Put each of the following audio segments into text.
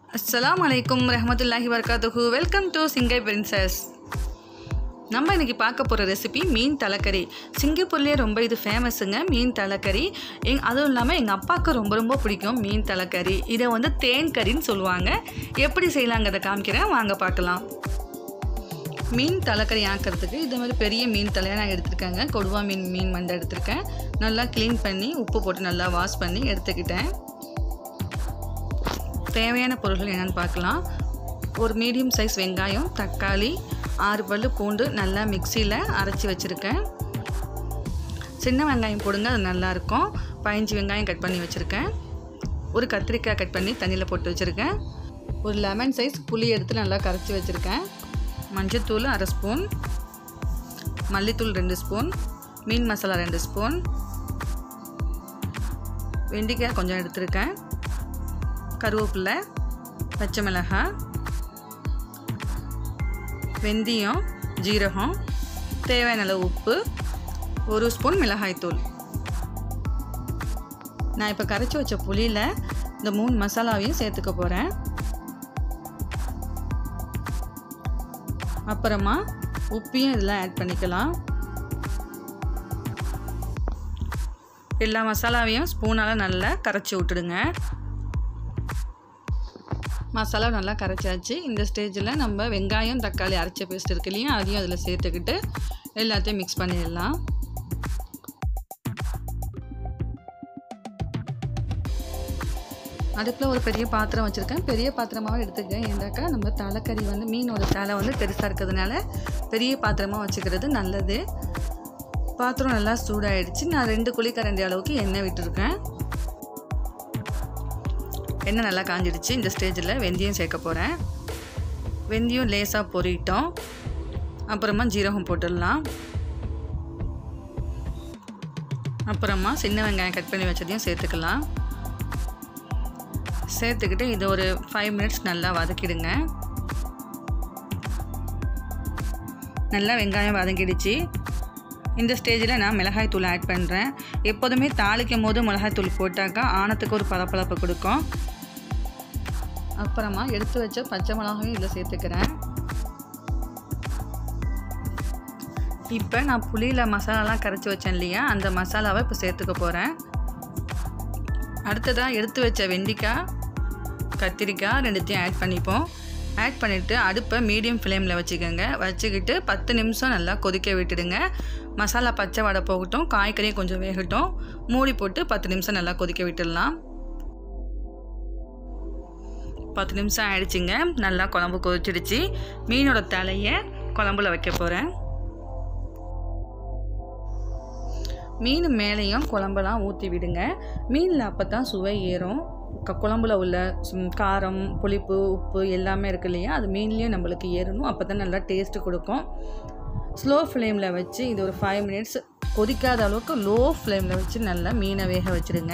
அஸ்ஸலாமு அலைக்கும் ரஹமத்துல்லாஹி வர்காத்துஹு வெல்கம் டு சிங்கை பிரின்சஸ் நம்ம இன்னைக்கு பார்க்க போகிற ரெசிபி மீன் தலைக்கறி சிங்கப்பூர்லேயே ரொம்ப இது ஃபேமஸுங்க மீன் தலைக்கறி எங் அதுவும் இல்லாமல் எங்கள் அப்பாவுக்கு ரொம்ப ரொம்ப பிடிக்கும் மீன் தலைக்கறி இதை வந்து தேன் கறின்னு சொல்லுவாங்க எப்படி செய்யலாங்கிறத காமிக்கிறேன் வாங்க பார்க்கலாம் மீன் தலைக்கறி ஆக்கிறதுக்கு இதே மாதிரி பெரிய மீன் தலையாக நான் எடுத்திருக்கேங்க கொடுவா மீன் மீன் மண்டை எடுத்திருக்கேன் நல்லா க்ளீன் பண்ணி உப்பு போட்டு நல்லா வாஷ் பண்ணி எடுத்துக்கிட்டேன் தேவையான பொருட்கள் என்னென்னு பார்க்கலாம் ஒரு மீடியம் சைஸ் வெங்காயம் தக்காளி ஆறு பல் பூண்டு நல்லா மிக்சியில் அரைச்சி வச்சுருக்கேன் சின்ன வெங்காயம் போடுங்க அது நல்லாயிருக்கும் பதினஞ்சு வெங்காயம் கட் பண்ணி வச்சுருக்கேன் ஒரு கத்திரிக்காய் கட் பண்ணி தண்ணியில் போட்டு வச்சுருக்கேன் ஒரு லெமன் சைஸ் புளி எடுத்து நல்லா கரைச்சி வச்சுருக்கேன் மஞ்சத்தூள் அரை ஸ்பூன் மல்லித்தூள் ரெண்டு ஸ்பூன் மீன் மசாலா ரெண்டு ஸ்பூன் வெண்டிக்காய் கொஞ்சம் எடுத்திருக்கேன் கருவேப்பிலை பச்சை மிளகாய் வெந்தயம் ஜீரகம் தேவையான அளவு உப்பு ஒரு ஸ்பூன் மிளகாய்த்தூள் நான் இப்போ கரைச்சி வச்ச புளியில் இந்த மூணு மசாலாவையும் சேர்த்துக்க போகிறேன் அப்புறமா உப்பையும் இதில் ஆட் பண்ணிக்கலாம் எல்லா மசாலாவையும் ஸ்பூனால் நல்லா கரைச்சி விட்டுடுங்க மசாலா நல்லா கரைச்சாச்சு இந்த ஸ்டேஜில் நம்ம வெங்காயம் தக்காளி அரைச்ச பேஸ்ட் இருக்கு இல்லையா அதையும் அதில் சேர்த்துக்கிட்டு எல்லாத்தையும் மிக்ஸ் பண்ணிடலாம் அடுப்பில் ஒரு பெரிய பாத்திரம் வச்சுருக்கேன் பெரிய பாத்திரமாகவும் எடுத்துக்கேன் ஏன்னாக்கா நம்ம தலைக்கறி வந்து மீனோட தலை வந்து பெருசாக இருக்கிறதுனால பெரிய பாத்திரமாக வச்சுக்கிறது நல்லது பாத்திரம் நல்லா சூடாயிடுச்சு நான் ரெண்டு குழிக்கரண்டி அளவுக்கு எண்ணெய் விட்டுருக்கேன் எண்ணெய் நல்லா காஞ்சிடுச்சு இந்த ஸ்டேஜில் வெந்தயம் சேர்க்க போகிறேன் வெந்தயம் லேசாக பொரிட்டோம் அப்புறமா ஜீரகம் போட்டுடலாம் அப்புறமா சின்ன வெங்காயம் கட் பண்ணி வச்சதையும் சேர்த்துக்கலாம் சேர்த்துக்கிட்டு இது ஒரு ஃபைவ் மினிட்ஸ் நல்லா வதக்கிடுங்க நல்லா வெங்காயம் வதங்கிடுச்சு இந்த ஸ்டேஜில் நான் மிளகாய் தூள் ஆட் பண்ணுறேன் எப்போதுமே தாளிக்கும் போது மிளகாய் தூள் போட்டாக்கா ஆனத்துக்கு ஒரு பளபளப்பு கொடுக்கும் அப்புறமா எடுத்து வச்ச பச்சை மிளகாயும் இதில் சேர்த்துக்கிறேன் இப்போ நான் புளியில் மசாலாலாம் கரைச்சி வச்சேன் இல்லையா அந்த மசாலாவை இப்போ சேர்த்துக்க போகிறேன் அடுத்ததாக எடுத்து வச்ச வெண்டிக்காய் கத்திரிக்காய் ரெண்டுத்தையும் ஆட் பண்ணிப்போம் ஆட் பண்ணிவிட்டு அடுப்பை மீடியம் ஃப்ளேமில் வச்சுக்கோங்க வச்சுக்கிட்டு பத்து நிமிஷம் நல்லா கொதிக்க விட்டுடுங்க மசாலா பச்சை வடை போகட்டும் காய்கறியும் கொஞ்சம் வேகட்டும் மூடி போட்டு பத்து நிமிஷம் நல்லா கொதிக்க விட்டுடலாம் பத்து நிமிஷம் ஆயிடுச்சுங்க நல்லா குழம்பு கொதிச்சிடுச்சு மீனோட தலையை குழம்புல வைக்க போகிறேன் மீன் மேலேயும் குழம்பெல்லாம் ஊற்றி விடுங்க மீனில் அப்போ தான் சுவை ஏறும் க குழம்புல உள்ள காரம் புளிப்பு உப்பு எல்லாமே இருக்கு இல்லையா அது மீன்லேயும் நம்மளுக்கு ஏறணும் அப்போ தான் நல்லா டேஸ்ட்டு கொடுக்கும் ஸ்லோ ஃப்ளேமில் வச்சு இது ஒரு ஃபைவ் மினிட்ஸ் கொதிக்காத அளவுக்கு லோ ஃப்ளேமில் வச்சு நல்லா மீனை வேக வச்சுருங்க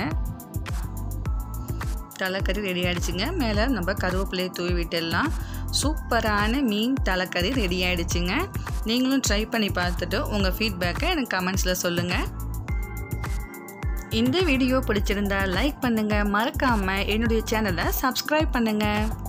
தலைக்கறி ரெடி ஆகிடுச்சுங்க மேலே நம்ம கருவேப்பிலையை தூவி விட்டுடலாம் சூப்பரான மீன் தலைக்கறி ரெடி ஆகிடுச்சுங்க நீங்களும் ட்ரை பண்ணி பார்த்துட்டு உங்கள் ஃபீட்பேக்கை எனக்கு கமெண்ட்ஸில் சொல்லுங்கள் இந்த வீடியோ பிடிச்சிருந்தா லைக் பண்ணுங்கள் மறக்காமல் என்னுடைய சேனலை சப்ஸ்கிரைப் பண்ணுங்கள்